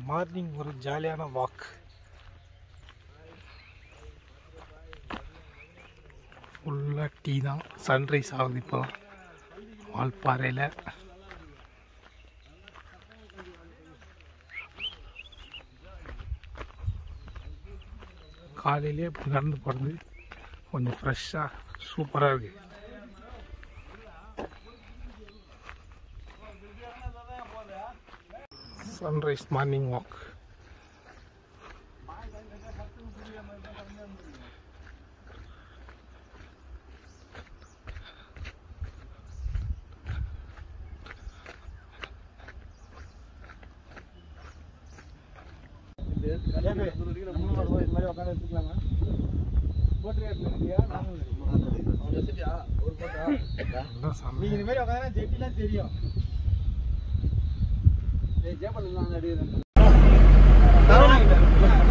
morning ஒரு ஜாலியான walk ஃபுல்லாக டீ தான் சன்ரைஸ் ஆகுது இப்போ வால்பாறையில் காலையிலே இப்படி நடந்து போகிறது கொஞ்சம் ஃப்ரெஷ்ஷாக சூப்பராக இருக்குது சன்ரைஸ் மார்னிங் வாக் நல்லா சாமி தெரியும்